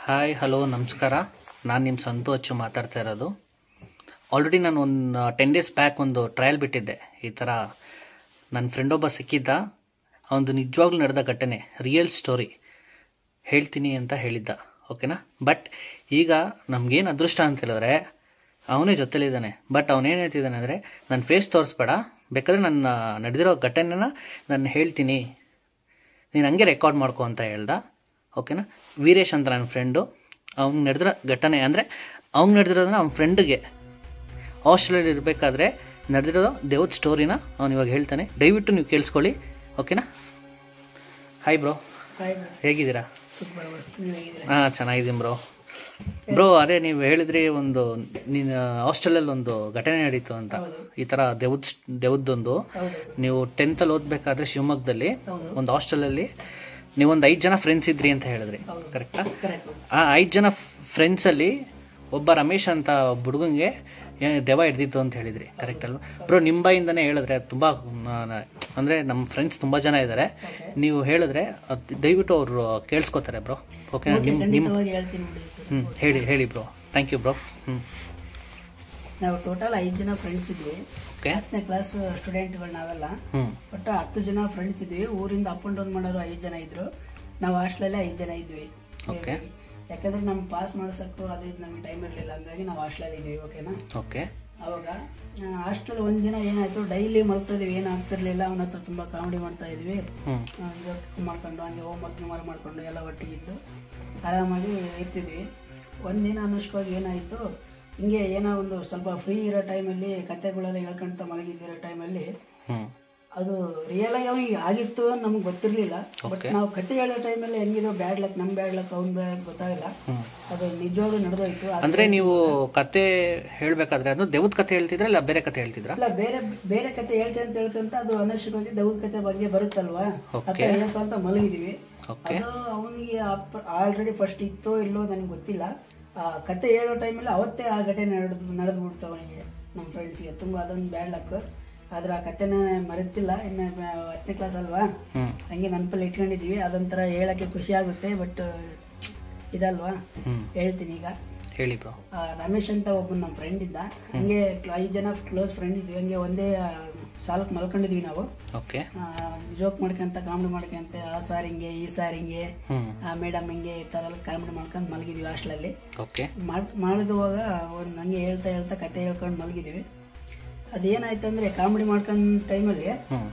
Hi hello ನಮಸ್ಕಾರ ನಾನು ನಿಮ್ಮ ಸಂತು ಅಚ್ಚು ಮಾತಾಡ್ತಾ ಇರೋದು ಆಲ್ರೆಡಿ ನಾನು ಒಂದು ಟೆನ್ ಡೇಸ್ ಬ್ಯಾಕ್ ಒಂದು ಟ್ರಯಲ್ ಬಿಟ್ಟಿದ್ದೆ ಈ ಥರ ನನ್ನ ಫ್ರೆಂಡ್ ಒಬ್ಬ ಸಿಕ್ಕಿದ್ದ ಅವನದು ನಿಜವಾಗ್ಲೂ ನಡೆದ ಘಟನೆ ರಿಯಲ್ ಸ್ಟೋರಿ ಹೇಳ್ತೀನಿ ಅಂತ ಹೇಳಿದ್ದ ಓಕೆನಾ ಬಟ್ ಈಗ ನಮಗೇನು ಅದೃಷ್ಟ ಅಂತ ಹೇಳಿದ್ರೆ ಅವನೇ ಜೊತೆಲಿದ್ದಾನೆ ಬಟ್ ಅವನೇನು ಹೇಳ್ತಿದ್ದಾನೆ ಅಂದರೆ ನನ್ನ ಫೇಸ್ ತೋರಿಸ್ಬೇಡ ಬೇಕಾದ್ರೆ ನನ್ನ ನಡೆದಿರೋ ಘಟನೆನ ನಾನು ಹೇಳ್ತೀನಿ ನೀನು ಹಂಗೆ ರೆಕಾರ್ಡ್ ಮಾಡ್ಕೊ ಅಂತ ಹೇಳ್ದ ಓಕೆನಾ ವೀರೇಶ್ ಅಂತ ನನ್ನ ಫ್ರೆಂಡು ಅವ್ನಿಗೆ ನಡೆದಿರೋ ಘಟನೆ ಅಂದರೆ ಅವ್ನಿಗೆ ನಡೆದಿರೋದನ್ನ ಅವ್ನ ಫ್ರೆಂಡಿಗೆ ಹಾಸ್ಟೆಲಲ್ಲಿ ಇರಬೇಕಾದ್ರೆ ನಡೆದಿರೋ ದೇವದ ಸ್ಟೋರಿನ ಅವ್ನು ಇವಾಗ ಹೇಳ್ತಾನೆ ದಯವಿಟ್ಟು ನೀವು ಕೇಳಿಸ್ಕೊಳ್ಳಿ ಓಕೆನಾ ಹಾಯ್ ಬ್ರೋ ಹಾಯ್ ಹೇಗಿದ್ದೀರಾ ಸೂಪರ್ ನೀವು ಹೇಗಿದ್ದೀರಾ ಹಾಂ ಚೆನ್ನಾಗಿದ್ದೀನಿ ಬ್ರೋ ಬ್ರೋ ಅದೇ ನೀವು ಹೇಳಿದ್ರಿ ಒಂದು ನೀನು ಹಾಸ್ಟೆಲಲ್ಲಿ ಒಂದು ಘಟನೆ ನಡೀತು ಅಂತ ಈ ಥರ ದೇವದ್ ದೇವದ್ದೊಂದು ಹೌದು ನೀವು ಟೆಂತಲ್ಲಿ ಓದಬೇಕಾದ್ರೆ ಶಿವಮೊಗ್ಗದಲ್ಲಿ ಹೌದು. ಒಂದು ಹಾಸ್ಟೆಲಲ್ಲಿ ನೀವೊಂದು ಐದು ಜನ ಫ್ರೆಂಡ್ಸ್ ಇದ್ರಿ ಅಂತ ಹೇಳಿದ್ರಿ ಹೌದು. ಕರೆಕ್ಟಾ ಕರೆಕ್ಟ್ ಆ ಐದು ಜನ ಫ್ರೆಂಡ್ಸಲ್ಲಿ ಒಬ್ಬ ರಮೇಶ್ ಅಂತ ಒಬ್ಬ ಹುಡುಗಂಗೆ ಏ- ದೆವ್ವ ಹಿಡ್ದಿತ್ತು ಅಂತ ಹೇಳಿದ್ರಿ ಕರೆಕ್ಟ್ ಅಲ್ವಾ ಬ್ರೋ ನಿಮ್ಮ ಬಾಯಿಂದನೇ ಹೇಳಿದ್ರೆ ತುಂಬ ಅಂದರೆ ನಮ್ಮ ಫ್ರೆಂಡ್ಸ್ ತುಂಬ ಜನ ಇದ್ದಾರೆ ನೀವು ಹೇಳಿದ್ರೆ ಅದ್ ದಯವಿಟ್ಟು ಅವರು ಕೇಳಿಸ್ಕೊತಾರೆ ಬ್ರೋ ಓಕೆ ನಿಮ್ಮ ನಿಮ್ಮ ಖಂಡಿತವಾಗಿ ಹೇಳ್ತೀನಿ ಬಿಡಿ ಸರ್. ಹ್ಞೂ ಹೇಳಿ ಹೇಳಿ ಬ್ರೋ ಥ್ಯಾಂಕ್ ಯು ಬ್ರೋ ಹ್ಞೂ ನಾವು ಟೋಟಲ್ ಐದು ಜನ ಫ್ರೆಂಡ್ಸ್ ಇದ್ವಿ ಓಕೆ ಹತ್ತನೇ ಕ್ಲಾಸ್ ಸ್ಟೂಡೆಂಟ್ಗಳು ನಾವೆಲ್ಲ ಹ್ಞೂ ಒಟ್ಟು ಹತ್ತು ಜನ ಫ್ರೆಂಡ್ಸ್ ಇದ್ವಿ ಊರಿಂದ ಅಪ್ ಅಂಡ್ ಡೌನ್ ಮಾಡೋರು ಐದು ಜನ ಇದ್ರು ನಾವು ಹಾಸ್ಟೆಲಲ್ಲಿ ಐದು ಜನ ಇದ್ವಿ Okay. ಯಾಕಂದ್ರೆ ನಮ್ಗೆ ಪಾಸ್ ಮಾಡ್ಸಕ್ಕೂ ಅದು ಇದು ನಮ್ಗೆ ಟೈಮ್ ಇರಲಿಲ್ಲ ಹಂಗಾಗಿ ನಾವು ಹಾಸ್ಟೆಲಲ್ಲಿ ಇದ್ವಿ ಓಕೆನಾ ಓಕೆ ಅವಾಗ ಹಾಸ್ಟೆಲ್ ಒಂದಿನ ಏನಾಯ್ತು ಡೈಲಿ ಮಲ್ತಿದ್ವಿ ಏನು ಆಗ್ತಿರ್ಲಿಲ್ಲ ಅವನ ಹತ್ರ ತುಂಬಾ ಕಾಮಿಡಿ ಮಾಡ್ತಾ ಇದ್ವಿ ಹ್ಞೂ ಜೋಕ್ ಮಾಡ್ಕೊಂಡು ಹಂಗೆ ಹೋಮ್ ವರ್ಕ್ ಗಿಮ್ ವರ್ಕ್ ಮಾಡ್ಕೊಂಡು ಎಲ್ಲ ಒಟ್ಟಿಗೆ ಇದ್ದು ಆರಾಮಾಗಿ ಇರ್ತಿದ್ವಿ ಒಂದಿನ ಅನುಷ್ಕವಾಗಿ ಏನಾಯಿತು ಹಿಂಗೆ ಏನೋ ಒಂದು ಸ್ವಲ್ಪ ಫ್ರೀ ಇರೋ ಟೈಮಲ್ಲಿ ಕತೆಗಳೆಲ್ಲ ಹೇಳ್ಕೊಂತ ಮಲಗಿದ್ದಿರೋ ಟೈಮಲ್ಲಿ ಹ್ಞೂ ಅದು ರಿಯಲ್ ಆಗಿ ಅವನಿಗೆ ಆಗಿತ್ತು ನಮ್ಗೆ ಗೊತ್ತಿರಲಿಲ್ಲ ಬಟ್ ನಾವು ಕತೆ ಹೇಳೋ ಟೈಮಲ್ಲಿ ಹೆಂಗಿದೋ ಬ್ಯಾಡ್ ಲಕ್ ನಮ್ಮ ಬ್ಯಾಡ್ ಲಕ್ ಅವ್ನ ಬ್ಯಾಡ್ ಗೊತ್ತಾಗಿಲ್ಲ ಹ್ಞೂ ಅದು ನಿಜವಾಗ್ಲೂ ನಡೆದೋಯ್ತು ಅದು- ಅಂದರೆ ನೀವು ಕತೆ ಹೇಳಬೇಕಾದ್ರೆ ಅದು ದೇವದ ಕತೆ ಹೇಳ್ತಿದ್ರಾ ಇಲ್ಲ ಬೇರೆ ಕತೆ ಹೇಳ್ತಿದ್ರಾ ಅಲ್ಲ ಬೇರೆ ಬೇರೆ ಕತೆ ಹೇಳ್ಕೊಂತ ಹೇಳ್ಕೊಂತ ಅದು ಅನಶ್ಯವಾಗಿ ದೌದ್ ಕತೆ ಬಗ್ಗೆ ಬರುತ್ತಲ್ವಾ Okay. ಅತ್ತ ಹೇಳ್ಕೊಂತ ಮಲಗಿದೀವಿ ಓಕೆ ಅದು ಅವನಿಗೆ ಆಲ್ರೆಡಿ ಫಸ್ಟ್ ಇತ್ತೋ ಇಲ್ಲೋ ನನಗೆ ಗೊತ್ತಿಲ್ಲ ಆ ಕತೆ ಹೇಳೋ ಟೈಮಲ್ಲಿ ಅವತ್ತೇ ಆ ಘಟನೆ ನಡೆದು ನಡೆದು ಬಿಡ್ತು ಅವನಿಗೆ ನಮ್ಮ ಫ್ರೆಂಡ್ಸ್ಗೆ ತುಂಬ ಅದೊಂದು ಬ್ಯಾಡ್ ಲಕ್ ಆದ್ರೆ ಆ ಕತೆನ ಮರೆತಿಲ್ಲ ಇನ್ನು ಹತ್ತನೇ ಕ್ಲಾಸ್ ಅಲ್ವಾ ಹ್ಞೂ ಹಂಗೆ ನೆನಪಲ್ಲಿ ಇಟ್ಕೊಂಡಿದೀವಿ ಅದೊಂಥರ ಹೇಳಕ್ಕೆ ಖುಷಿ ಆಗುತ್ತೆ ಬಟ್ ಇದಲ್ವಾ ಹ್ಞೂ ಹೇಳ್ತೀನಿ ಈಗ ಹೇಳಿ ಬ್ರೋ ಆ, ರಮೇಶ್ ಅಂತ ಒಬ್ಬ ನಮ್ಮ ಫ್ರೆಂಡ್ ಇದ್ದ ಹಂಗೆ ಐದು ಜನ ಕ್ಲೋಸ್ ಫ್ರೆಂಡ್ ಇದ್ವಿ ಹಂಗೆ ಒಂದೇ ಸಾಲಕ್ಕೆ ಮಲ್ಕೊಂಡಿದ್ವಿ ನಾವು ಓಕೆ ಜೋಕ್ ಮಾಡ್ಕೊಂತ ಕಾಮಿಡಿ ಮಾಡ್ಕೊಂತ ಆ ಸಾರ್ ಹಿಂಗೆ ಈ ಸಾರ್ ಹಿಂಗೆ ಹ್ಞೂ ಆ ಮೇಡಮ್ ಹಿಂಗೆ ಈ ಥರ ಎಲ್ಲ ಕಾಮಿಡಿ ಮಾಡ್ಕೊಂಡು ಮಲಗಿದ್ವಿ ಹಾಸ್ಟೆಲಲ್ಲಿ ಓಕೆ ಮಾಡಿದುವಾಗ ಒಂದು ಹಂಗೆ ಹೇಳ್ತಾ ಹೇಳ್ತಾ ಕತೆ ಹೇಳ್ಕೊಂಡು ಮಲಗಿದ್ವಿ ಅದೇನಾಯ್ತು ಅಂದರೆ ಕಾಮಿಡಿ ಮಾಡ್ಕೊಂಡು ಟೈಮಲ್ಲಿ ಹ್ಞೂ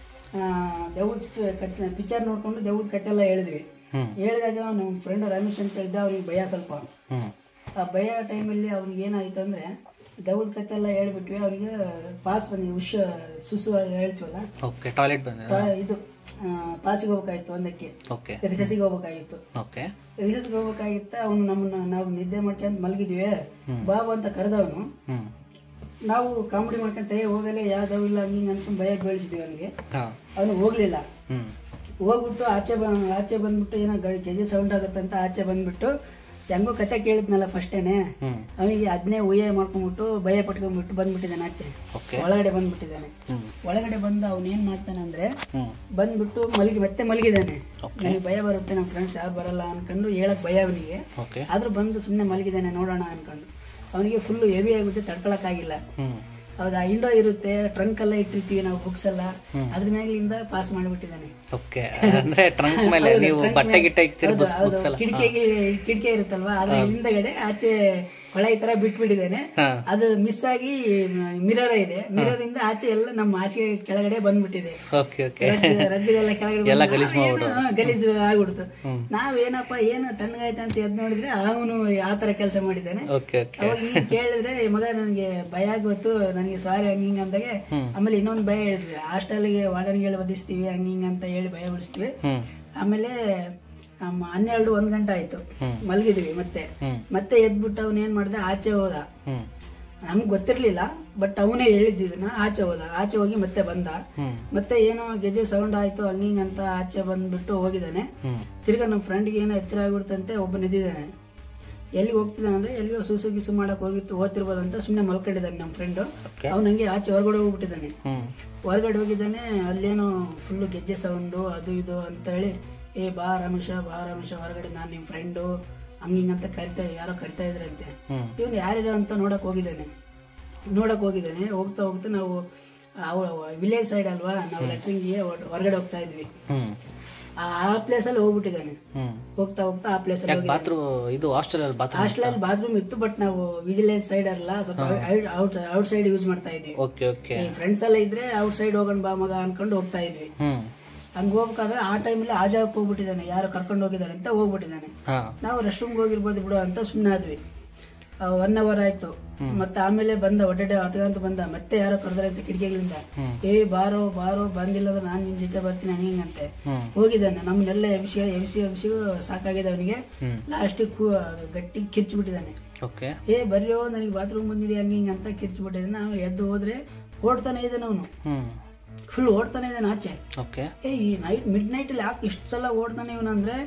ದೇವ್ದ ಕತೆ ಪಿಕ್ಚರ್ ನೋಡ್ಕೊಂಡು ದೇವ್ದ ಕತೆ ಎಲ್ಲ ಹೇಳಿದ್ವಿ ಹ್ಞೂ ಹೇಳಿದಾಗ ನಮ್ಮ ಫ್ರೆಂಡ್ ರಮೇಶ್ ಅಂತ ಹೇಳಿದ್ದ ಅವ್ರಿಗೆ ಭಯ ಸ್ವಲ್ಪ ಹ್ಞೂ ಆ ಭಯ ಟೈಮಲ್ಲಿ ಅವ್ನಿಗೆ ಏನಾಯ್ತು ಅಂದ್ರೆ ದೌದ್ ಕತೆ ಎಲ್ಲ ಹೇಳ್ಬಿಟ್ವಿ ಅವನಿಗೆ ಪಾಸ್ ಬಂದಿ ಉಷ್ ಸುಸು ಹೇಳ್ತೀವಲ್ಲ ಓಕೆ ಟಾಯ್ಲೆಟ್ ಬಂದಿದೆ ಟ- ಇದು ಪಾಸಿಗೆ ಹೋಗ್ಬೇಕಾಗಿತ್ತು ಒಂದಕ್ಕೆ ಓಕೆ ರಿಸಸ್ಸಿಗೆ ಹೋಗ್ಬೇಕಾಗಿತ್ತು ಓಕೆ ರಿಸಸ್ಗೆ ಹೋಗ್ಬೇಕಾಗಿತ್ತ ಅವನು ನಮ್ಮನ್ನ ನಾವು ನಿದ್ದೆ ಮಾಡ್ಕೊಂತ ಮಲಗಿದ್ವಿ ಬಾಬು ಅಂತ ಕರೆದವನು ಹ್ಞೂ ನಾವು ಕಾಮಿಡಿ ಮಾಡ್ಕೊಂತ ಏ ಹೋಗಲೇ ಯಾವ್ದವು ಇಲ್ಲ ಹಂಗೆ ಅನ್ಕೊಂಡು ಭಯ ಬೀಳಿಸಿದ್ವಿ ಅವನಿಗೆ ಹಾಂ ಅವನು ಹೋಗ್ಲಿಲ್ಲ ಹ್ಞೂ ಹೋಗ್ಬಿಟ್ಟು ಆಚೆ ಬ ಆಚೆ ಬಂದ್ಬಿಟ್ಟು ಏನೋ ಗಾಡಿ ಕೆಜಿ ಸೌಂಡ್ ಆಗುತ್ತೆ ಅಂತ ಆಚೆ ಬಂದ್ಬಿಟ್ಟು ಹೆಂಗೋ ಕತೆ ಕೇಳಿದ್ನಲ್ಲ ಫಸ್ಟೇನೆ ಹ್ಞೂ ಅವನಿಗೆ ಅದನ್ನೇ ಉಯ್ಯ ಮಾಡ್ಕೊಂಡ್ಬಿಟ್ಟು ಭಯ ಪಟ್ಕೊಂಡ್ಬಿಟ್ಟು ಬಂದ್ಬಿಟ್ಟಿದ್ದಾನೆ ಆಚೆ ಓಕೆ ಒಳಗಡೆ ಬಂದ್ಬಿಟ್ಟಿದ್ದಾನೆ ಹ್ಞೂ ಒಳಗಡೆ ಬಂದು ಅವನು ಏನ್ ಮಾಡ್ತಾನೆ ಅಂದ್ರೆ ಹ್ಞೂ ಬಂದ್ಬಿಟ್ಟು ಮಲಗಿ ಮತ್ತೆ ಮಲಗಿದ್ದಾನೆ Okay. ನನಗೆ ಭಯ ಬರುತ್ತೆ ನಮ್ಮ ಫ್ರೆಂಡ್ಸ್ ಯಾರು ಬರಲ್ಲ ಅನ್ಕೊಂಡು ಹೇಳಕ್ ಭಯ ಅವನಿಗೆ ಓಕೆ ಆದ್ರೂ ಬಂದು ಸುಮ್ಮನೆ ಮಲಗಿದ್ದಾನೆ ನೋಡೋಣ ಅನ್ಕೊಂಡು ಅವನಿಗೆ ಫುಲ್ ಹೆವಿ ಆಗಿಬಿಟ್ಟು ತಡ್ಕೊಳಕ್ಕಾಗಿಲ್ಲ ಹ್ಞೂ ಅವಾಗ ಇಂಡೋ ಇರುತ್ತೆ ಟ್ರಂಕ್ ಎಲ್ಲ ಇಟ್ಟಿರ್ತೀವಿ ನಾವು ಬುಕ್ಸ್ ಎಲ್ಲ ಅದ್ರ ಮೇಲಿಂದ ಪಾಸ್ ಮಾಡಿಬಿಟ್ಟಿದ್ದಾನೆ ಓಕೆ ಅಂದ್ರೆ ಟ್ರಂಕ್ ಮೇಲೆ ನೀವು ಬಟ್ಟೆ ಗಿಟ್ಟೆ ಇಕ್ತಿರ ಬಸ್ ಬುಕ್ಸ್ ಎಲ್ಲ ಕಿಟಕಿಗೆ ಕಿಟಕಿ ಇರುತ್ತಲ್ವಾ ಅದ್ರ ಹಿಂದಗಡೆ ಆಚೆ ಕೊಳ ಈ ತರ ಬಿಟ್ಬಿಟ್ಟಿದ್ದಾನೆ ಹಾ ಅದು ಮಿಸ್ ಆಗಿ ಮಿರರ್ ಇದೆ ಮಿರರ್ ಇಂದ ಆಚೆ ಎಲ್ಲ ನಮ್ಮ ಆಚೆ ಕೆಳಗಡೆ ಬಂದ್ಬಿಟ್ಟಿದೆ ಓಕೆ ಓಕೆ ರಗ್- ರಗ್ಗದೆಲ್ಲ ಕೆಳಗಡೆ ಎಲ್ಲ ಬಂದು ಗಲೀಜ್ ನಾವೇನು- ಹಾ, ಗಲೀಜು ಆಗ್ಬಿಡ್ತು ನಾವೇನಪ್ಪ ಏನು ತಣ್ಣಗಾಯ್ತು ಅಂತ ಎದ್ ನೋಡಿದ್ರೆ ಅವನು ಆ ತರ ಕೆಲಸ ಮಾಡಿದ್ದಾನೆ ಓಕೆ ಓಕೆ ಅವಾಗ ಈಗ ಕೇಳಿದ್ರೆ "ಏ ಮಗ ನನಗೆ ಭಯ ಗೊತ್ತು ನನಗೆ ಸಾರಿ ಹಂಗ ಹಿಂಗ ಅಂದಾಗೆ ಆಮೇಲೆ ಇನ್ನೊಂದು ಭಯ ಹೇಳಿದ್ವಿ ಹಾಸ್ಟೆಲ್ಗೆ ವಾರ್ಡನ್ಗೆ ಒದಿಸ್ತೀವಿ ಹಂಗ ಹಿಂಗ ಅಂತ ಹೇಳಿ ಭಯ ಬಿಡಿಸ್ತೀವಿ ಹ್ಮ್ ಆಮೇಲೆ ಅಮ್ಮ ಹನ್ನೆರಡು ಒಂದ್ ಗಂಟೆ ಆಯ್ತು ಮಲಗಿದ್ವಿ ಮತ್ತೆ ಹ್ಮ್. ಮತ್ತೆ ಎದ್ಬಿಟ್ಟು ಅವನ್ ಏನ್ ಮಾಡ್ದ ಆಚೆ ಹೋದ ಹ್ಮ್ ನಮ್ಗೆ ಗೊತ್ತಿರ್ಲಿಲ್ಲ ಬಟ್ ಅವನೇ ಹೇಳಿದ್ದನ್ನ ಆಚೆ ಹೋದ ಆಚೆ ಹೋಗಿ ಮತ್ತೆ ಬಂದ ಹ್ಮ್ ಮತ್ತೆ ಏನೋ ಗೆಜೆ ಸೌಂಡ್ ಆಯ್ತು ಹಂಗಿಂಗ್ ಅಂತ ಆಚೆ ಬಂದ್ಬಿಟ್ಟು ಹೋಗಿದ್ದಾನೆ ಹ್ಮ್ ತಿರ್ಗಾ ನಮ್ಮ ಫ್ರೆಂಡ್ಗೆ ಏನೋ ಎಚ್ಚರ ಆಗ್ಬಿಡ್ತಂತೆ ಒಬ್ಬ ನಿಂತಿದ್ದಾನೆ ಎಲ್ಲಿಗೆ ಹೋಗ್ತಿದ್ದಾನೆ ಅಂದ್ರೆ ಎಲ್ಲಿಗೋ ಸೂಸು ಗಿಸು ಮಾಡಕ್ ಹೋಗಿತ್ತು ಓದ್ತಿರ್ಬೋದು ಅಂತ ಸುಮ್ಮನೆ ಮಲ್ಕೊಂಡಿದ್ದಾನೆ ನಮ್ಮ ಫ್ರೆಂಡ್ ಓಕೆ ಅವ್ನು ಹಂಗೆ ಆಚೆ ಹೊರಗಡೆ ಹೋಗ್ಬಿಟ್ಟಿದ್ದಾನೆ ಹ್ಮ್ ಹೊರಗಡೆ ಹೋಗಿದ್ದಾನೆ ಅಲ್ಲೇನೋ ಫುಲ್ಲು ಗೆಜ್ಜೆ ಸೌಂಡು ಅದು ಇದು ಅಂತ ಹೇಳಿ ಏ ಬಾ ರಮೇಶ ಬಾ ರಮೇಶ ಹೊರಗಡೆ ನಾನು ನಿಮ್ಮ ಫ್ರೆಂಡು ಹಂಗಿಂಗಂತ ಕರಿತಾ ಯಾರೋ ಕರಿತಾ ಇದ್ರಂತೆ ಹ್ಮ್ ಇವನು ಯಾರಿರೋ ಅಂತ ನೋಡಕ್ ಹೋಗಿದ್ದಾನೆ ನೋಡಕ್ ಹೋಗಿದ್ದಾನೆ ಹೋಗ್ತಾ ಹೋಗ್ತಾ ನಾವು ವಿಲೇಜ್ ಸೈಡ್ ಅಲ್ವಾ ನಾವು ಲೆಟ್ರಿಂಗ್ಗೆ ಹೊರಗಡೆ ಹೋಗ್ತಾ ಇದ್ವಿ ಹ್ಮ್ ಆ ಪ್ಲೇಸ್ ಅಲ್ಲಿ ಹೋಗ್ಬಿಟ್ಟಿದ್ದಾನೆ ಹ್ಮ್ ಹೋಗ್ತಾ ಹೋಗ್ತಾ ಆ ಪ್ಲೇಸ್ ಅಲ್ಲಿ ಯಾಕೆ ಬಾತ್ರೂಮ್ ಇದು ಹಾಸ್ಟೆಲ್ ಅಲ್ಲಿ ಬಾತ್ರೂಮ್ ಹಾಸ್ಟೆಲ್ ಅಲ್ಲಿ ಬಾತ್ರೂಮ್ ಇತ್ತು ಬಟ್ ನಾವು ವಿಜಿಲೆನ್ಸ್ ಸೈಡ್ ಅಲ್ಲ ಸ್ವಲ್ಪ ಔಟ್ ಔಟ್ ಸೈಡ್ ಯೂಸ್ ಮಾಡ್ತಾ ಇದ್ವಿ ಓಕೆ ಓಕೆ ಫ್ರೆಂಡ್ಸ್ ಎಲ್ಲ ಇದ್ರೆ ಔಟ್ ಸೈಡ್ ಹೋಗೋಣ ಬಾ ಮಗ ಅನ್ಕೊಂಡು ಹೋಗ್ತಾ ಇದ್ವಿ ಹ್ಮ್ ಹಂಗ ಹೋಗ್ಬೇಕಾದ್ರೆ ಆ ಟೈಮಲ್ಲಿ ಆ ಜಾಗಕ್ಕೆ ಹೋಗ್ಬಿಟ್ಟಿದ್ದಾನೆ ಯಾರು ಕರ್ಕೊಂಡು ಹೋಗಿದ್ದಾರೆ ಅಂತ ಹೋಗ್ಬಿಟ್ಟಿದ್ದಾನೆ ಹಾ ನಾವು ರೆಸ್ಟ್ ರೂಮ್ಗೆ ಹೋಗಿರ್ಬೋದು ಬಿಡು ಅಂತ ಸುಮ್ಮನೆ ಆದ್ವಿ ಒನ್ ಅವರ್ ಆಯ್ತು ಮತ್ತೆ ಆಮೇಲೆ ಬಂದ ಒಡ್ಡೆ ಹತ್ಕಂತ ಬಂದ ಮತ್ತೆ ಯಾರೋ ಕರೆದ್ರೆ ಅಂತ ಕಿಟಕಿಗಳಿಂದ ಹ್ಮ್. ಏ ಬಾರೋ ಬಾರೋ ಬಂದಿಲ್ಲ ಅಂದ್ರೆ ನಾನು ನಿನ್ ಜೊತೆ ಬರ್ತೀನಿ ಹಂಗೆ ಹಿಂಗಂತೆ ಹ್ಮ್ ಹೋಗಿದ್ದಾನೆ ನಮ್ಮನ್ನೆಲ್ಲ ಎಬ್ಸಿ ಎಬ್ಸಿ ಎಬ್ಸಿ ಸಾಕಾಗಿದೆ ಅವನಿಗೆ ಹ್ಮ್ ಲಾಸ್ಟಿಗೆ ಗಟ್ಟಿ ಕಿರ್ಚ್ಬಿಟ್ಟಿದ್ದಾನೆ ಓಕೆ ಏ ಬರ್ರಿಯೋ ನನಗೆ ಬಾತ್ರೂಮ್ ಬಂದಿದೆ ಹಂಗೆ ಹಿಂಗೆ ಅಂತ ಕಿರ್ಚ್ಬಿಟ್ಟಿದ್ದಾನೆ ನಾವು ಎದ್ದು ಹೋದ್ರೆ ಓಡ್ತಾನೆ ಇದ್ದಾನೆ ಅವನು ಹ್ಮ್ ಫುಲ್ ಓಡ್ತಾನೆ ಇದ್ದಾನೆ ಆಚೆ ಓಕೆ ಏ ಈ ನೈಟ್ ಮಿಡ್ ನೈಟ್ ಅಲ್ಲಿ ಯಾಕೆ ಇಷ್ಟು ಸಲ ಓಡ್ತಾನೆ ಇವನಂದ್ರೆ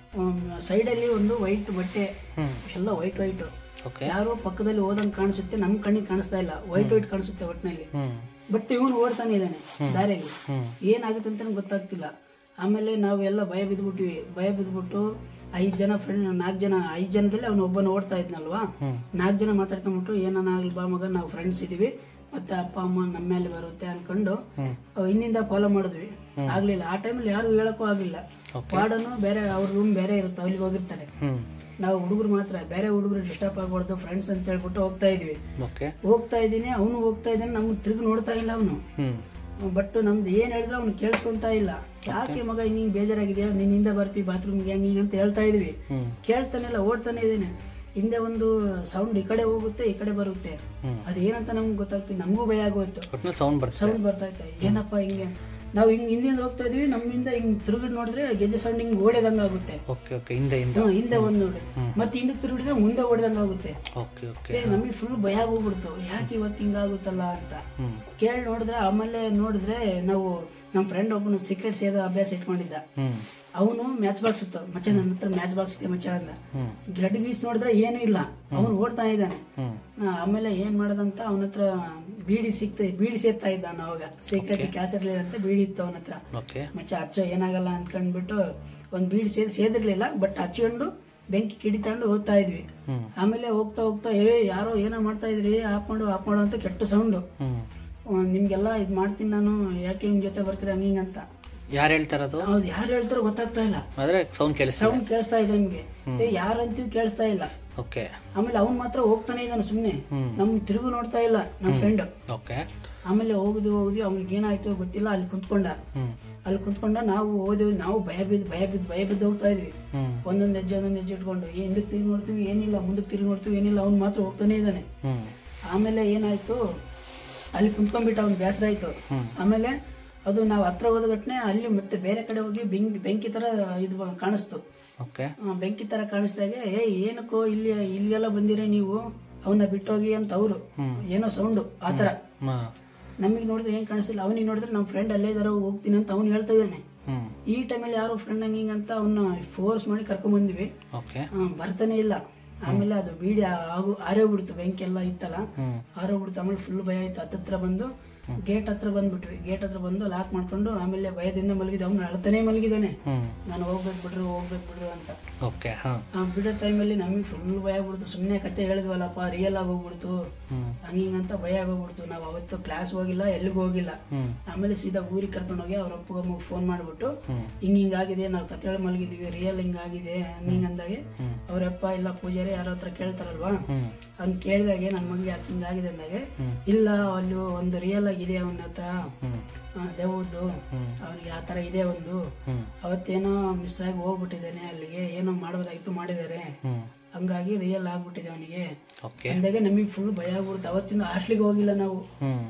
ಸೈಡ್ ಅಲ್ಲಿ ಒಂದು ವೈಟ್ ಬಟ್ಟೆ ಹ್ಮ್ ಎಲ್ಲ ವೈಟ್ ವೈಟ್ ಓಕೆ ಯಾರೋ ಪಕ್ಕದಲ್ಲಿ ಓದಂಗ್ ಕಾಣಿಸುತ್ತೆ ನಮ್ ಕಣ್ಣಿಗೆ ಕಾಣಿಸ್ತಾ ಇಲ್ಲ ವೈಟ್ ವೈಟ್ ಕಾಣಿಸುತ್ತೆ ಒಟ್ಟಿನಲ್ಲಿ ಹ್ಮ್ ಬಟ್ ಇವನು ಓಡ್ತಾನೆ ಇದ್ದಾನೆ ದಾರಿಯಲ್ಲಿ ಹ್ಮ್ ಏನಾಗುತ್ತೆ ಅಂತ ಗೊತ್ತಾಗ್ತಿಲ್ಲ ಆಮೇಲೆ ನಾವು ಎಲ್ಲ ಭಯ ಬಿದ್ಬಿಟ್ವಿ ಭಯ ಬಿದ್ಬಿಟ್ಟು ಐದ್ ಜನ ಫ್ರೆಂಡ್ ನಾಲ್ಕು ಜನ ಐದ್ ಜನದಲ್ಲಿ ಅವನು ಒಬ್ಬನ ಓಡ್ತಾ ಇದ್ನಲ್ವಾ ಹ್ಮ್ ನಾಲ್ಕು ಜನ ಮಾತಾಡ್ಕೊಂಡ್ಬಿಟ್ಟು ಏನಾಗಲಿ ಬಾ ಮಗ ನಾವು ಫ್ರೆಂಡ್ಸ್ ಇದೀವಿ ಮತ್ತೆ ಅಪ್ಪ ಅಮ್ಮ ನಮ್ಮ ಮೇಲೆ ಬರುತ್ತೆ ಅನ್ಕೊಂಡು ಹ್ಮ್ ಅವ್ ಹಿಂದಿಂದ ಫಾಲೋ ಮಾಡಿದ್ವಿ ಆಗ್ಲಿಲ್ಲ ಆ ಟೈಮಲ್ಲಿ ಯಾರು ಹೇಳಕ್ಕೂ ಆಗಿಲ್ಲ ಓಕೆ ವಾರ್ಡನು ಬೇರೆ ಅವ್ರ ರೂಮ್ ಬೇರೆ ಇರುತ್ತೆ ಅಲ್ಲಿಗೆ ಹೋಗಿರ್ತಾರೆ ಹ್ಮ್ ನಾವು ಹುಡುಗರು ಮಾತ್ರ ಬೇರೆ ಹುಡುಗರು ಡಿಸ್ಟರ್ಬ್ ಆಗ್ಬಾರ್ದು ಫ್ರೆಂಡ್ಸ್ ಅಂತ ಹೇಳ್ಬಿಟ್ಟು ಹೋಗ್ತಾ ಇದ್ವಿ ಓಕೆ ಹೋಗ್ತಾ ಇದ್ದೀನಿ ಅವನು ಹೋಗ್ತಾ ಇದ್ದಾನೆ ನಮ್ಗೆ ತಿರುಗಿ ನೋಡ್ತಾ ಇಲ್ಲ ಅವನು ಹ್ಮ್ ಬಟ್ ನಮ್ದು ಏನ್ ಹೇಳಿದ್ರೆ ಅವ್ನು ಕೇಳಿಸ್ಕೊಂತ ಇಲ್ಲ ಯಾಕೆ ಮಗ ಹಿಂಗ್ ಹಿಂಗ್ ಬೇಜಾರಾಗಿದೆಯಾ ನಿನ್ನಿಂದ ಬರ್ತೀವಿ ಬಾತ್ರೂಮ್ಗೆ ಹಂಗ ಹಿಂಗ್ ಅಂತ ಹೇಳ್ತಾ ಇದೀವಿ ಹ್ಮ್ ಕೇಳ್ತಾನೆ ಇಲ್ಲ ಓಡ್ತಾನೆ ಇದ್ದೇನೆ ಹಿಂದೆ ಒಂದು ಸೌಂಡ್ ಈ ಕಡೆ ಹೋಗುತ್ತೆ ಈ ಕಡೆ ಬರುತ್ತೆ ಹ್ಮ್ ಅದೇನಂತ ನಮ್ಗೆ ಗೊತ್ತಾಗ್ತಿಲ್ಲ ನಮಗೂ ಭಯ ಆಗೋಯ್ತು ಒಟ್ನಲ್ಲಿ ಸೌಂಡ್ ಬರ್ತದೆ ಸೌಂಡ್ ಬರ್ತಾ ಇತ್ತು ಏನಪ್ಪ ಹಿಂಗೆ ನಾವು ಹಿಂಗ್ ಹಿಂದಿಂದ ಹೋಗ್ತಾ ಇದೀವಿ ನಮ್ಮಿಂದ ಹಿಂಗ್ ತಿರುಗಿ ನೋಡಿದ್ರೆ ಗೆಜ್ಜೆ ಸೌಂಡ್ ಹಿಂಗ್ ಓಡಿದಂಗ ಆಗುತ್ತೆ ಓಕೆ ಓಕೆ ಹಿಂದೆ ಹಿಂದೆ ಹ್ಮ್, ಹಿಂದೆ ಒಂದ್ ನೋಡಿ ಮತ್ತೆ ಹಿಂದೆ ತಿರುಗಿದ್ರೆ ಮುಂದೆ ಓಡಿದಂಗ ಆಗುತ್ತೆ ಓಕೆ ಓಕೆ ಏ, ನಮಗೆ ಫುಲ್ ಭಯ ಹೋಗ್ಬಿಡ್ತು ಯಾಕೆ ಇವತ್ತು ಹಿಂಗಾಗುತ್ತಲ್ಲ ಅಂತ ಹ್ಮ್ ಕೇಳಿ ನೋಡಿದ್ರೆ ಆಮೇಲೆ ನೋಡಿದ್ರೆ ನಾವು ನಮ್ಮ ಫ್ರೆಂಡ್ ಒಬ್ಬನು ಸೀಕ್ರೆಟ್ ಸೇದೋ ಅಭ್ಯಾಸ ಇಟ್ಕೊಂಡಿದ್ದ ಹ್ಮ್ ಅವನು ಮ್ಯಾಚ್ ಬಾಕ್ಸ್ ಇತ್ತು ಮಚ್ಚ ನನ್ನ ಹತ್ರ ಮ್ಯಾಚ್ ಬಾಕ್ಸ್ ಇದೆ ಮಚ್ಚ ಅಂದ ಹ್ಮ್ ಗಡ್ ಗೀಸ್ ನೋಡಿದ್ರೆ ಏನೂ ಇಲ್ಲ ಅವನು ಓಡ್ತಾ ಇದ್ದಾನೆ ಹ್ಮ್ ಆ, ಆಮೇಲೆ ಏನ್ ಮಾಡದಂತ ಅವನ ಹತ್ರ ಬೀಡಿ ಸಿಕ್ತ ಬೀಡಿ ಸೇರ್ತಾ ಇದ್ದಾನ ಅವಾಗ ಸೀಕ್ರೆಟ್ ಕ್ಯಾಸ್ ಇರ್ಲಿಲ್ಲ ಅಂತ ಬೀಡಿ ಇತ್ತು ಅವನ ಹತ್ರ ಓಕೆ ಮಚ್ಚ ಹಚ್ಚ ಏನಾಗಲ್ಲ ಅನ್ಕೊಂಡ್ಬಿಟ್ಟು ಒಂದ್ ಬೀಡಿ ಸೇದ್ ಸೇದಿರ್ಲಿಲ್ಲ ಬಟ್ ಹಚ್ಕೊಂಡು ಬೆಂಕಿ ಕಿಡಿತಕೊಂಡು ಹೋಗ್ತಾ ಇದ್ವಿ ಹ್ಮ್ ಆಮೇಲೆ ಹೋಗ್ತಾ ಹೋಗ್ತಾ ಏ ಯಾರೋ ಏನೋ ಮಾಡ್ತಾ ಇದ್ರಿ ಆಫ್ ಮಾಡು ಆಫ್ ಮಾಡು ಅಂತ ಕೆಟ್ಟ ಸೌಂಡು ಹ್ಮ್ ನಿಮ್ಗೆಲ್ಲ ಇದ್ ಮಾಡ್ತೀನಿ ನಾನು ಯಾಕೆ ನಿಮ್ ಜೊತೆ ಬರ್ತೀರ ಹಂಗಿಂಗ್ ಅಂತ ಯಾರು ಹೇಳ್ತಾರದು ಹೌದು ಯಾರು ಹೇಳ್ತಾರೋ ಗೊತ್ತಾಗ್ತಾ ಇಲ್ಲ ಆದ್ರೆ ಸೌಂಡ್ ಕೇಳಿಸ್ತಾ ಸೌಂಡ್ ಕೇಳಿಸ್ತಾ ಇದೆ ನಿಮ್ಗೆ ಏ ಯಾರಂತೀವಿ ಕೇಳಿಸ್ತಾ ಇಲ್ಲ ಓಕೆ ಆಮೇಲೆ ಅವ್ನ್ ಮಾತ್ರ ಹೋಗ್ತಾನೆ ಇದ್ದಾನೆ ಸುಮ್ನೆ ಹ್ಮ್ ನಮ್ ತಿರುಗು ನೋಡ್ತಾ ಇಲ್ಲ ನಮ್ ಫ್ರೆಂಡ್ ಓಕೆ ಆಮೇಲೆ ಹೋಗುದು ಹೋಗುದು ಅವ್ನಿಗೆ ಏನಾಯ್ತು ಗೊತ್ತಿಲ್ಲ ಅಲ್ಲಿ ಕುಂತ್ಕೊಂಡ ಹ್ಮ್ ಅಲ್ಲಿ ಕುಂತ್ಕೊಂಡ ನಾವು ಓದಿವಿ ನಾವು ಭಯ ಬಿದ್ದು ಭಯ ಬಿದ್ದು ಭಯ ಬಿದ್ದು ಹೋಗ್ತಾ ಇದ್ವಿ ಹ್ಮ್ ಒಂದೊಂದ್ ಹೆಜ್ಜೆ ಒಂದೊಂದ್ ಹೆಜ್ಜೆ ಇಟ್ಕೊಂಡು ಏ ಹಿಂದಕ್ಕೆ ತಿರುಗಿ ನೋಡ್ತೀವಿ ಏನಿಲ್ಲ ಮುಂದಕ್ಕೆ ತಿರುಗಿ ನೋಡ್ತೀವಿ ಏನಿಲ್ಲ ಅವ್ನು ಮಾತ್ರ ಹೋಗ್ತಾನೆ ಇದ್ದಾನೆ ಹ್ಮ್ ಆಮೇಲೆ ಏನಾಯ್ತು ಅಲ್ಲಿ ಕುಂತ್ಕೊಂಡ್ಬಿಟ್ಟು ಅವ್ನು ಬೇಸರ ಆಯ್ತು ಹ್ಮ್ ಆಮೇಲೆ ಅದು ನಾವು ಹತ್ರ ಹೋದ ಘಟನೆ ಅಲ್ಲಿ ಮತ್ತೆ ಬೇರೆ ಕಡೆ ಹೋಗಿ ಬೆಂಕಿ ಬೆಂಕಿ ತರ ಇದು ಬ- ಕಾಣಿಸ್ತು ಓಕೆ ಆ, ಬೆಂಕಿ ತರ ಕಾಣಿಸ್ದಾಗೆ ಏ ಏನಕ್ಕೋ ಇಲ್ಲಿ ಇಲ್ಲಿಗೆಲ್ಲ ಬಂದಿರ ನೀವು ಅವನ್ನ ಬಿಟ್ಟೋಗಿ ಅಂತ ಅವರು ಹ್ಮ್ ಏನೋ ಸೌಂಡು ಆತರ ಹಾ ನಮಗೆ ನೋಡಿದ್ರೆ ಏನ್ ಕಾಣಿಸ್ತಿಲ್ಲ ಅವನಿಗೆ ನೋಡಿದ್ರೆ ನಮ್ಮ ಫ್ರೆಂಡ್ ಅಲ್ಲೇ ಇದಾರೆ ಹೋಗ್ತೀನಿ ಅಂತ ಅವ್ನು ಹೇಳ್ತಾ ಇದ್ದಾನೆ ಹ್ಮ್ ಈ ಟೈಮಲ್ಲಿ ಯಾರೋ ಫ್ರೆಂಡ್ ಹಂಗಿಂಗ್ ಅಂತ ಅವನ್ನ ಫೋರ್ಸ್ ಮಾಡಿ ಕರ್ಕೊಂಡ್ ಬಂದ್ವಿ ಓಕೆ ಆ, ಬರ್ತಾನೆ ಇಲ್ಲ ಆಮೇಲೆ ಅದು ಬೀಡಿ ಆಗು ಆರೋಗ್ಬಿಡ್ತು ಬೆಂಕಿ ಎಲ್ಲ ಇತ್ತಲ್ಲ ಹ್ಮ್ ಆರೋಗ್ಬಿಡ್ತು ಆಮೇಲೆ ಫುಲ್ ಭಯ ಆಯ್ತು ಹತ್ತತ್ರ ಬಂದು ಗೇಟ್ ಹತ್ರ ಬಂದ್ಬಿಟ್ವಿ ಗೇಟ್ ಹತ್ರ ಬಂದು ಲಾಕ್ ಮಾಡ್ಕೊಂಡು ಆಮೇಲೆ ಭಯದಿಂದ ಮಲಗಿದ ಅವ್ನು ಅಳ್ತಾನೆ ಮಲಗಿದಾನೆ ಹ್ಮ್ ನಾನು ಹೋಗ್ಬೇಕು ಬಿಡ್ರು ಹೋಗ್ಬೇಕು ಬಿಡ್ರು ಅಂತ ಓಕೆ ಹಾ ಆ ಬಿಡೋ ಟೈಮಲ್ಲಿ ನಮಗೆ ಫುಲ್ ಭಯ ಆಗ್ಬಿಡ್ತು ಸುಮ್ಮನೆ ಕತೆ ಹೇಳಿದ್ವಲ್ಲಪ್ಪ ರಿಯಲ್ ಆಗಿ ಹೋಗ್ಬಿಡ್ತು ಹ್ಮ್ ಹಂಗಿಂಗಂತ ಭಯ ಆಗೋಗ್ಬಿಡ್ತು ನಾವು ಅವತ್ತು ಕ್ಲಾಸ್ ಹೋಗಿಲ್ಲ ಎಲ್ಲಿಗೂ ಹೋಗಿಲ್ಲ ಹ್ಮ್ ಆಮೇಲೆ ಸೀದಾ ಊರಿಗೆ ಕರ್ಕೊಂಡು ಹೋಗಿ ಅವ್ರ ಅಪ್ಪಗೆ ಫೋನ್ ಮಾಡ್ಬಿಟ್ಟು ಹ್ಮ್ ಹಿಂಗ್ ಹಿಂಗಾಗಿದೆ ನಾವು ಕತೆ ಹೇಳಿ ಮಲಗಿದ್ವಿ ರಿಯಲ್ ಹಿಂಗಾಗಿದೆ ಹಂಗಿಂಗ್ ಅಂದಾಗೆ ಹ್ಮ್ ಅವರಪ್ಪ ಇಲ್ಲ ಪೂಜಾರಿ ಯಾರೋ ಹತ್ರ ಕೇಳ್ತಾರಲ್ವಾ ಹ್ಮ್ ಅವ್ನ್ ಕೇಳಿದಾಗೆ ನನ್ನ ಮಗ ಯಾಕೆ ಹಿಂಗಾಗಿದೆ ಅಂದಾಗೆ ಹ್ಮ್. ಇಲ್ಲ ಅಲ್ಲಿ ಒಂದು ರಿಯಲ್ ಆಗಿದೆ ಅವನ ಹತ್ರ ಹ್ಮ್ ಆ, ದೆವ್ವದ್ದು ಹ್ಮ್ ಅವನಿಗೆ ಆ ತರ ಇದೆ ಒಂದು ಹ್ಮ್ ಅವತ್ತೇನೋ ಮಿಸ್ ಆಗಿ ಹೋಗ್ಬಿಟ್ಟಿದ್ದಾನೆ ಅಲ್ಲಿಗೆ ಏನೋ ಮಾಡೋದಾಗಿತ್ತು ಮಾಡಿದ್ದಾರೆ ಹ್ಮ್ ಹಂಗಾಗಿ ರಿಯಲ್ ಆಗ್ಬಿಟ್ಟಿದೆ ಅವನಿಗೆ ಓಕೆ ಅಂದಾಗೆ ನಮಗೆ ಫುಲ್ ಭಯ ಆಗ್ಬಿಡ್ತು ಅವತ್ತಿಂದ ಹಾಸ್ಟ್ಲಿಗೆ ಹೋಗಿಲ್ಲ ನಾವು ಹ್ಮ್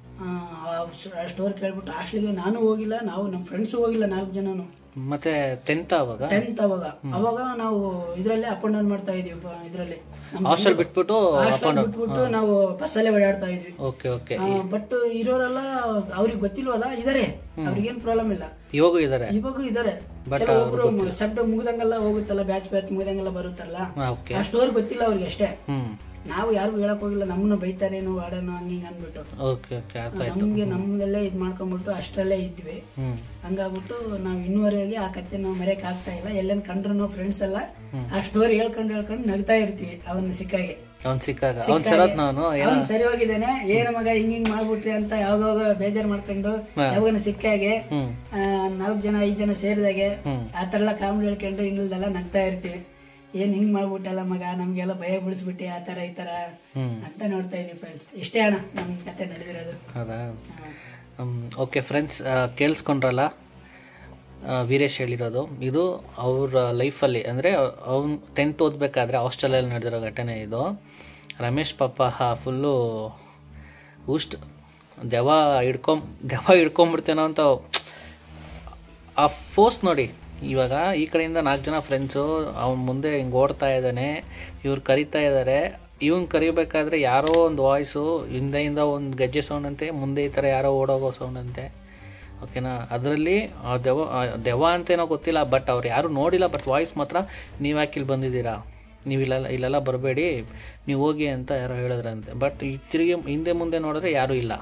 ಸ್ಟೋರ್ ಕೇಳ್ಬಿಟ್ಟು ಹಾಸ್ಟ್ಲಿಗೆ ನಾನು ಹೋಗಿಲ್ಲ ನಾವು ನಮ್ಮ ಫ್ರೆಂಡ್ಸ್ ಹೋಗಿಲ್ಲ ನಾಲ್ಕು ಜನನು ಮತ್ತೆ ಟೆಂತ್ ಅವಾಗ ಟೆಂತ್ ಅವಾಗ ಅವಾಗ ನಾವು ಇದ್ರಲ್ಲೇ ಅಪ್ ಅಂಡ್ ಡೌನ್ ಮಾಡ್ತಾ ಇದೀವಿ ಬ- ಇದ್ರಲ್ಲಿ ಹಾಸ್ಟೆಲ್ ಬಿಟ್ಬಿಟ್ಟು ಹಾಸ್ಟೆಲ್ ಬಿಟ್ಬಿಟ್ಟು ನಾವು ಬಸ್ಸಲ್ಲೇ ಓಡಾಡ್ತಾ ಇದ್ವಿ ಓಕೆ ಓಕೆ ಬಟ್ ಇರೋರೆಲ್ಲ ಅವ್ರಿಗೆ ಗೊತ್ತಿಲ್ವಲ್ಲ ಇದಾರೆ ಅವ್ರಿಗೇನ್ ಪ್ರಾಬ್ಲಮ್ ಇಲ್ಲ ಇವಾಗೂ ಇದಾರೆ ಇವಾಗೂ ಇದಾರೆ But ಕೆಲವೊಬ್ರು ಸಬ್ಡ ಮುಗ್ದಂಗೆಲ್ಲ ಹೋಗುತ್ತಲ್ಲ ಬ್ಯಾಚ್ ಬ್ಯಾಚ್ ಮುಗ್ದಂಗೆಲ್ಲ ಬರುತ್ತಲ್ಲ ಹಾ, ಓಕೆ ಆ ಸ್ಟೋರ್ ಗೊತ್ತಿಲ್ಲ ಅವ್ರಿಗೆ ಅಷ್ಟೇ ಹ್ಮ್ ನಾವು ಯಾರಿಗೂ ಹೇಳಕ್ ಹೋಗಿಲ್ಲ ನಮ್ಮನ್ನ ಬೈತಾರೇನೋ ವಾಡನೋ ಹಂಗ ಹಿಂಗ ಅಂದ್ಬಿಟ್ಟು ಓಕೆ ಓಕೆ ಅರ್ಥ ಆಯ್ತು ನಮ್ಗೆ ನಮ್ದೆಲ್ಲೇ ಇದ್ ಮಾಡ್ಕೊಂಡ್ಬಿಟ್ಟು ಅಷ್ಟರಲ್ಲೇ ಇದ್ವಿ ಹ್ಞೂ ಹಂಗಾಗ್ಬಿಟ್ಟು ನಾವು ಇನ್ನುವರೆಗೆ ಆ ಕತೆ ನಾವು ಮರೆಯಕ್ ಆಗ್ತಾ ಇಲ್ಲ ಎಲ್ಲೇನ್ ಕಂಡ್ರು ನಾವು ಫ್ರೆಂಡ್ಸ್ ಎಲ್ಲ ಆ ಸ್ಟೋರಿ ಹೇಳ್ಕೊಂಡು ಹೇಳ್ಕೊಂಡು ನಗ್ತಾ ಇರ್ತೀವಿ ಅವನ್ನ ಸಿಕ್ಕಾಗೆ ಅವ್ನು ಸಿಕ್ಕಾಗ ಅವ್ನು ಸರೋದ್ ನಾನು ಏನೋ ಅವ್ನು ಸರಿ ಹೋಗಿದ್ದಾನೆ ಏನ ಮಗ ಹಿಂಗ್ ಹಿಂಗ್ ಮಾಡ್ಬಿಟ್ರಿ ಅಂತ ಯಾವಾಗ ಬೇಜಾರ್ ಮಾಡ್ಕೊಂಡು ಯಾವಾಗ ಸಿಕ್ಕಾಗೆ ಹ್ಞೂ ನಾಲ್ಕು ಜನ ಐದ್ ಜನ ಸೇರಿದಾಗೆ ಹ್ಮ್. ಆತರ ಎಲ್ಲ ಕಾಮಿಡಿ ಹೇಳ್ಕೊಂಡು ಹಿಂಗಲ್ದೆಲ್ಲ ನಗ್ತಾ ಇರ್ತೀವಿ ಏನ್ ಹಿಂಗ್ ಮಾಡ್ಬಿಟ್ಟಲ್ಲ ಮಗ ನಮ್ಗೆಲ್ಲ ಭಯ ಬಿಡಿಸ್ಬಿಟ್ಟಿ ಆ ತರ ಈ ತರ ಹ್ಞೂ ಅಂತ ನೋಡ್ತಾ ಇದೀವಿ ಫ್ರೆಂಡ್ಸ್ ಇಷ್ಟೇ ಅಣ್ಣ ನಮ್ ಕತೆ ನಡೆದಿರೋದು ಹೌದಾ ಹಾ. ಓಕೆ ಫ್ರೆಂಡ್ಸ್ ಕೇಳಿಸ್ಕೊಂಡ್ರಲ್ಲ ಆ, ವೀರೇಶ್ ಹೇಳಿರೋದು ಇದು ಅವ್ರ ಲೈಫಲ್ಲಿ ಅಂದರೆ ಅವ್ನು ಟೆಂತ್ ಓದಬೇಕಾದ್ರೆ ಹಾಸ್ಟೆಲಲ್ಲಿ ನಡೆದಿರೋ ಘಟನೆ ಇದು ರಮೇಶ್ ಪಾಪ ಫುಲ್ಲು ಉಷ್ಟ್ ದೆವ ಹಿಡ್ಕೊಂಬ ದೆವ ಹಿಡ್ಕೊಂಬಿಡ್ತೇನೋ ಅಂತ ಆ ಫೋರ್ಸ್ ನೋಡಿ ಇವಾಗ ಈ ಕಡೆಯಿಂದ ನಾಲ್ಕು ಜನ ಫ್ರೆಂಡ್ಸು ಅವ್ನ ಮುಂದೆ ಹಿಂಗೆ ಓಡ್ತಾ ಇದ್ದಾನೆ ಇವ್ರು ಕರಿತಾ ಇದ್ದಾರೆ ಇವ್ನು ಕರಿಬೇಕಾದ್ರೆ ಯಾರೋ ಒಂದು ವಾಯ್ಸು ಹಿಂದೆಯಿಂದ ಒಂದು ಗೆಜ್ಜೆ ಸೌಂಡ್ ಅಂತೆ ಮುಂದೆ ಈ ಥರ ಯಾರೋ ಓಡೋಗೋ ಸೌಂಡ್ ಅಂತೆ ಓಕೆನಾ ಅದರಲ್ಲಿ ಆ ದೆವ ಆ ದೆವ ಅಂತೇನೋ ಗೊತ್ತಿಲ್ಲ ಬಟ್ ಅವ್ರು ಯಾರು ನೋಡಿಲ್ಲ ಬಟ್ ವಾಯ್ಸ್ ಮಾತ್ರ ನೀವು ಯಾಕೆ ಇಲ್ಲಿ ಬಂದಿದ್ದೀರಾ ನೀವು ಇಲ್ಲೆಲ್ಲ ಇಲ್ಲೆಲ್ಲ ಬರಬೇಡಿ ನೀವು ಹೋಗಿ ಅಂತ ಯಾರೋ ಹೇಳಿದ್ರಂತೆ ಬಟ್ ಈ ತಿರುಗಿ ಹಿಂದೆ ಮುಂದೆ ನೋಡಿದ್ರೆ ಯಾರೂ ಇಲ್ಲ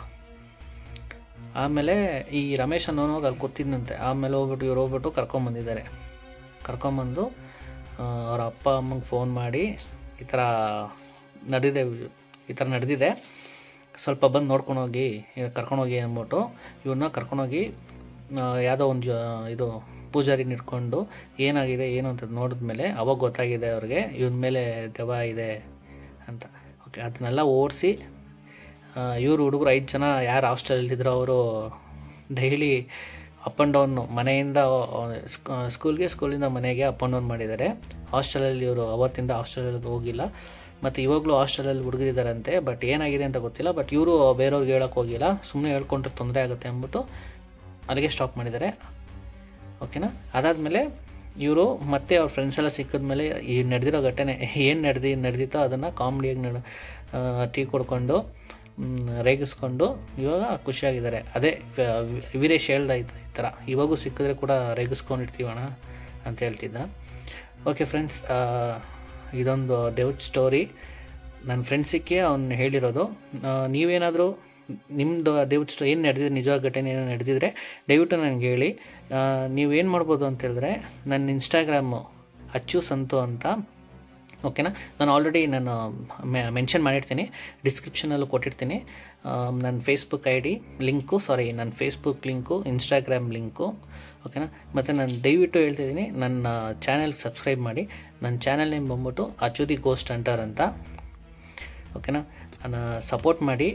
ಆಮೇಲೆ ಈ ರಮೇಶ್ ಅನ್ನೋನು ಅಲ್ಲಿ ಕೂತಿದ್ದಂತೆ ಆಮೇಲೆ ಹೋಗ್ಬಿಟ್ಟು ಇವ್ರು ಹೋಗ್ಬಿಟ್ಟು ಕರ್ಕೊಂಬಂದಿದ್ದಾರೆ ಕರ್ಕೊಂಬಂದು ಆ, ಅವ್ರ ಅಪ್ಪ ಅಮ್ಮಂಗೆ ಫೋನ್ ಮಾಡಿ ಈ ಥರ ನಡೆದಿದೆ ಈ ಥರ ನಡೆದಿದೆ ಸ್ವಲ್ಪ ಬಂದು ನೋಡ್ಕೊಂಡೋಗಿ ಕರ್ಕೊಂಡೋಗಿ ಅಂದ್ಬಿಟ್ಟು ಇವ್ರನ್ನ ಕರ್ಕೊಂಡೋಗಿ ಆ, ಯಾವುದೋ ಒಂದು ಜ- ಇದು ಪೂಜಾರಿ ನಿಡ್ಕೊಂಡು ಏನಾಗಿದೆ ಏನು ಅಂತ ನೋಡಿದ್ಮೇಲೆ ಅವಾಗ ಗೊತ್ತಾಗಿದೆ ಅವ್ರಿಗೆ ಇವನ ಮೇಲೆ ದೆವ್ವ ಇದೆ ಅಂತ ಓಕೆ ಅದನ್ನೆಲ್ಲ ಓಡಿಸಿ ಇವರು ಹುಡುಗರು ಐದು ಜನ ಯಾರು ಹಾಸ್ಟೆಲಲ್ಲಿದ್ದರು ಅವರು ಡೈಲಿ ಅಪ್ ಆ್ಯಂಡ್ ಡೌನ್ ಮನೆಯಿಂದ ಸ್ಕೂಲ್ಗೆ ಸ್ಕೂಲಿಂದ ಮನೆಗೆ ಅಪ್ ಆ್ಯಂಡ್ ಡೌನ್ ಮಾಡಿದ್ದಾರೆ ಹಾಸ್ಟೆಲಲ್ಲಿ ಇವರು ಅವತ್ತಿಂದ ಹಾಸ್ಟೆಲಲ್ಲಿ ಹೋಗಿಲ್ಲ ಮತ್ತು ಇವಾಗಲೂ ಹಾಸ್ಟೆಲಲ್ಲಿ ಹುಡುಗರಿದ್ದಾರಂತೆ ಬಟ್ ಏನಾಗಿದೆ ಅಂತ ಗೊತ್ತಿಲ್ಲ ಬಟ್ ಇವರು ಬೇರೆಯವ್ರಿಗೆ ಹೇಳೋಕೆ ಹೋಗಿಲ್ಲ ಸುಮ್ಮನೆ ಹೇಳ್ಕೊಂಡ್ರೆ ತೊಂದರೆ ಆಗುತ್ತೆ ಅಂದ್ಬಿಟ್ಟು ಅಲ್ಲಿಗೆ ಸ್ಟಾಪ್ ಮಾಡಿದ್ದಾರೆ ಓಕೆನಾ ಅದಾದಮೇಲೆ ಇವರು ಮತ್ತೆ ಅವ್ರ ಫ್ರೆಂಡ್ಸ್ ಎಲ್ಲ ಸಿಕ್ಕಿದ್ಮೇಲೆ ಈ ನಡೆದಿರೋ ಘಟನೆ ಏನು ನಡೆದಿ ನಡೆದಿತ್ತೋ ಅದನ್ನು ಕಾಮಿಡಿಯಾಗಿ ನಡ ಟೀ ಕೊಡ್ಕೊಂಡು ಮ್, ರೇಗಿಸ್ಕೊಂಡು ಇವಾಗ ಖುಷಿಯಾಗಿದ್ದಾರೆ ಅದೇ ಆ, ವಿ- ವೀರೇಶ್ ಹೇಳ್ದ ಈ ಈ ಥರ ಇವಾಗೂ ಸಿಕ್ಕಿದ್ರೆ ಕೂಡ ರೇಗಿಸ್ಕೊಂಡಿರ್ತೀವಣ ಅಂತ ಹೇಳ್ತಿದ್ದ ಓಕೆ ಫ್ರೆಂಡ್ಸ್ ಇದೊಂದು ದೇವ್ದ ಸ್ಟೋರಿ ನನ್ನ ಫ್ರೆಂಡ್ಸಿಗೆ ಅವ್ನು ಹೇಳಿರೋದು ಆ, ನೀವೇನಾದರೂ ನಿಮ್ಮದು ದೇವ್ದ ಸ್ಟೋ ಏನು ನಡೆದಿದೆ ನಿಜವಾದ ಘಟನೆ ಏನೋ ನಡೆದಿದ್ರೆ ದಯವಿಟ್ಟು ನನಗೆ ಹೇಳಿ ಆ, ನೀವೇನು ಮಾಡ್ಬೋದು ಅಂತ ಹೇಳಿದ್ರೆ ನನ್ನ ಇನ್ಸ್ಟಾಗ್ರಾಮು ಅಚ್ಚು ಸಂತು ಅಂತ ಓಕೆನಾ ನಾನು ಆಲ್ರೆಡಿ ನಾನು ಮೆನ್ಷನ್ ಮಾಡಿರ್ತೀನಿ ಡಿಸ್ಕ್ರಿಪ್ಷನಲ್ಲೂ ಕೊಟ್ಟಿರ್ತೀನಿ ನನ್ನ Facebook I D link sorry ನನ್ನ ಫೇಸ್ಬುಕ್ ಲಿಂಕು ಇನ್ಸ್ಟಾಗ್ರಾಮ್ ಲಿಂಕು ಓಕೆನಾ ಮತ್ತು ನಾನು ದಯವಿಟ್ಟು ಹೇಳ್ತಿದ್ದೀನಿ ನನ್ನ ಚಾನೆಲ್ಗೆ ಸಬ್ಸ್ಕ್ರೈಬ್ ಮಾಡಿ ನನ್ನ ಚಾನೆಲ್ ನೇಮ್ ಬಂದ್ಬಿಟ್ಟು ಅಚುದಿ ಗೋಸ್ಟ್ ಅಂಟರ್ ಅಂತ ಓಕೆನಾ ನಾನು ಸಪೋರ್ಟ್ ಮಾಡಿ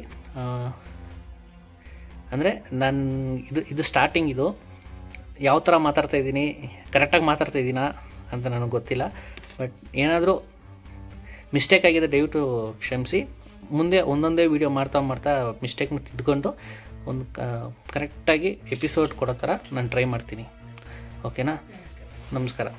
ಅಂದರೆ ನಾನು ಇದು ಇದು ಸ್ಟಾರ್ಟಿಂಗ್ ಇದು ಯಾವ ಥರ ಮಾತಾಡ್ತಾ ಇದ್ದೀನಿ ಕರೆಕ್ಟಾಗಿ ಮಾತಾಡ್ತಾ ಇದ್ದೀನಾ ಅಂತ ನನಗೆ ಗೊತ್ತಿಲ್ಲ ಬಟ್ ಏನಾದರೂ ಮಿಸ್ಟೇಕ್ ಆಗಿದೆ ದಯವಿಟ್ಟು ಕ್ಷಮಿಸಿ ಮುಂದೆ ಒಂದೊಂದೇ ವೀಡಿಯೋ ಮಾಡ್ತಾ ಮಾಡ್ತಾ ಮಿಸ್ಟೇಕ್ನ ತಿದ್ಕೊಂಡು ಒಂದು ಕರೆಕ್ಟಾಗಿ ಎಪಿಸೋಡ್ ಕೊಡೋ ಥರ ನಾನು ಟ್ರೈ ಮಾಡ್ತೀನಿ ಓಕೆನಾ ನಮಸ್ಕಾರ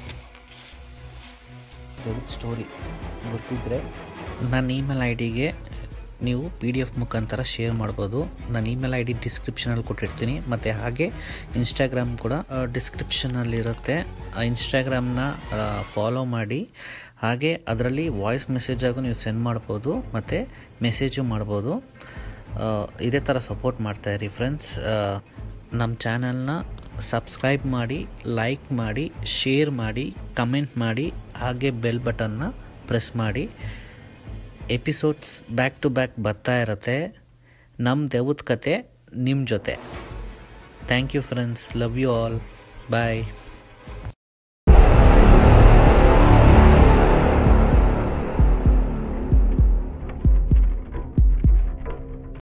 ಸ್ಟೋರಿ ಗೊತ್ತಿದ್ದರೆ ನನ್ನ ಇಮೇಲ್ ಐ ಡಿಗೆ ನೀವು ಪಿ ಡಿ ಎಫ್ ಮುಖಾಂತರ ಶೇರ್ ಮಾಡ್ಬೋದು ನನ್ನ ಇಮೇಲ್ ಐ ಡಿ ಡಿಸ್ಕ್ರಿಪ್ಷನಲ್ಲಿ ಕೊಟ್ಟಿರ್ತೀನಿ ಮತ್ತು ಹಾಗೆ ಇನ್ಸ್ಟಾಗ್ರಾಮ್ ಕೂಡ ಡಿಸ್ಕ್ರಿಪ್ಷನಲ್ಲಿರುತ್ತೆ ಆ ಇನ್ಸ್ಟಾಗ್ರಾಮ್ನ ಫಾಲೋ ಮಾಡಿ ಹಾಗೆ ಅದರಲ್ಲಿ ವಾಯ್ಸ್ ಮೆಸೇಜಾಗೂ ನೀವು ಸೆಂಡ್ ಮಾಡ್ಬೋದು ಮತ್ತು ಮೆಸೇಜು ಮಾಡ್ಬೋದು ಆ, ಇದೇ ಥರ ಸಪೋರ್ಟ್ ಮಾಡ್ತಾಯಿರಿ ಫ್ರೆಂಡ್ಸ್ ನಮ್ಮ ಚಾನಲ್ನ ಸಬ್ಸ್ಕ್ರೈಬ್ ಮಾಡಿ ಲೈಕ್ ಮಾಡಿ ಶೇರ್ ಮಾಡಿ ಕಮೆಂಟ್ ಮಾಡಿ ಹಾಗೆ ಬೆಲ್ ಬಟನ್ನ ಪ್ರೆಸ್ ಮಾಡಿ ಎಪಿಸೋಡ್ಸ್ ಬ್ಯಾಕ್ ಟು ಬ್ಯಾಕ್ ಬರ್ತಾ ಇರುತ್ತೆ ನಮ್ಮ ದೆವ್ವದ ಕತೆ ನಿಮ್ಮ ಜೊತೆ thank you friends love you all bye